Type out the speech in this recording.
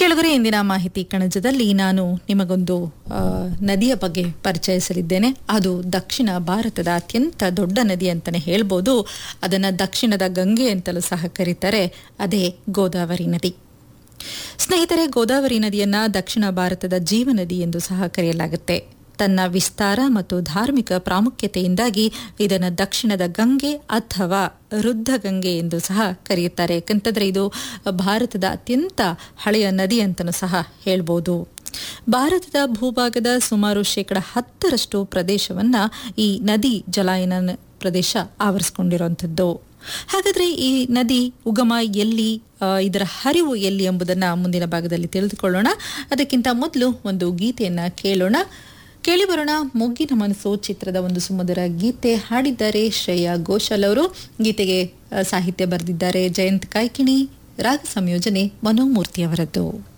ಕೆಳಗರೆ ಇಂದಿನ ಮಾಹಿತಿ ಕಣಜದಲ್ಲಿ ನಾನು ನಿಮಗೊಂದು ಆ, ನದಿಯ ಬಗ್ಗೆ ಪರಿಚಯಿಸಲಿದ್ದೇನೆ ಅದು ದಕ್ಷಿಣ ಭಾರತದ ಅತ್ಯಂತ ದೊಡ್ಡ ನದಿ ಅಂತಲೇ ಹೇಳ್ಬೋದು ಅದನ್ನು ದಕ್ಷಿಣದ ಗಂಗೆ ಅಂತಲೂ ಸಹ ಕರೀತಾರೆ ಅದೇ ಗೋದಾವರಿ ನದಿ ಸ್ನೇಹಿತರೆ ಗೋದಾವರಿ ನದಿಯನ್ನ ದಕ್ಷಿಣ ಭಾರತದ ಜೀವನದಿ ಎಂದು ಸಹ ಕರೆಯಲಾಗುತ್ತೆ ತನ್ನ ವಿಸ್ತಾರ ಮತ್ತು ಧಾರ್ಮಿಕ ಪ್ರಾಮುಖ್ಯತೆಯಿಂದಾಗಿ ಇದನ್ನು ದಕ್ಷಿಣದ ಗಂಗೆ ಅಥವಾ ವೃದ್ಧ ಗಂಗೆ ಎಂದು ಸಹ ಕರೆಯುತ್ತಾರೆ ಯಾಕಂತಂದ್ರೆ ಇದು ಭಾರತದ ಅತ್ಯಂತ ಹಳೆಯ ನದಿ ಅಂತಲೂ ಸಹ ಹೇಳ್ಬೋದು ಭಾರತದ ಭೂಭಾಗದ ಸುಮಾರು ಶೇಕಡ ಹತ್ತರಷ್ಟು ಪ್ರದೇಶವನ್ನ ಈ ನದಿ ಜಲಾಯನ ಪ್ರದೇಶ ಆವರಿಸಿಕೊಂಡಿರುವಂಥದ್ದು ಹಾಗಾದ್ರೆ ಈ ನದಿ ಉಗಮ ಎಲ್ಲಿ ಆ, ಇದರ ಹರಿವು ಎಲ್ಲಿ ಎಂಬುದನ್ನ ಮುಂದಿನ ಭಾಗದಲ್ಲಿ ತಿಳಿದುಕೊಳ್ಳೋಣ ಅದಕ್ಕಿಂತ ಮೊದಲು ಒಂದು ಗೀತೆಯನ್ನ ಕೇಳೋಣ ಕೇಳಿ ಬರೋಣ ಮೊಗ್ಗಿನ ಮನಸ್ಸು ಚಿತ್ರದ ಒಂದು ಸುಮಧುರ ಗೀತೆ ಹಾಡಿದ್ದಾರೆ ಶ್ರೇಯಾ ಘೋಷಾಲ್ ಅವರು ಗೀತೆಗೆ ಆ, ಸಾಹಿತ್ಯ ಬರೆದಿದ್ದಾರೆ ಜಯಂತ್ ಕಾಯ್ಕಿಣಿ ರಾಗ ಸಂಯೋಜನೆ ಮನೋಮೂರ್ತಿ ಅವರದ್ದು